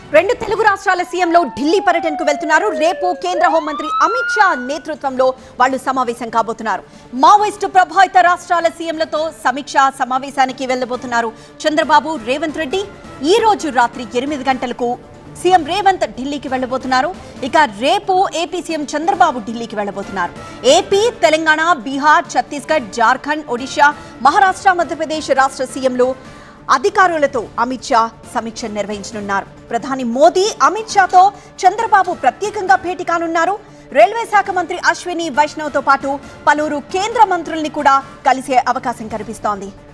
రెండు తెలుగు రాష్ట్రాల సీఎంలు ఢిల్లీ పర్యటనకు వెళ్తున్నారు రేపు కేంద్ర హోంమంత్రి అమిత్ షా నేతృత్వంలో వాళ్ళు సమావేశం కాబోతున్నారు మావోయిస్టు ప్రభావిత రాష్ట్రాల సీఎంలతో సమీక్ష సమావేశానికి వెళ్లబోతున్నారు చంద్రబాబు రేవంత్ రెడ్డి ఈ రోజు రాత్రి ఎనిమిది గంటలకు సీఎం రేవంత్ ఢిల్లీకి వెళ్లబోతున్నారు ఇక రేపు ఏపీ సీఎం చంద్రబాబు ఢిల్లీకి వెళ్లబోతున్నారు ఏపీ తెలంగాణ బీహార్ ఛత్తీస్గఢ్ జార్ఖండ్ ఒడిశా మహారాష్ట్ర మధ్యప్రదేశ్ రాష్ట్ర సీఎంలు అధికారులతో అమిత్ షా సమీక్ష నిర్వహించనున్నారు ప్రధాని మోదీ అమిత్ షాతో చంద్రబాబు ప్రత్యేకంగా భేటీ కానున్నారు రైల్వే శాఖ మంత్రి అశ్విని వైష్ణవ్తో పాటు పలువురు కేంద్ర మంత్రుల్ని కూడా కలిసే అవకాశం కనిపిస్తోంది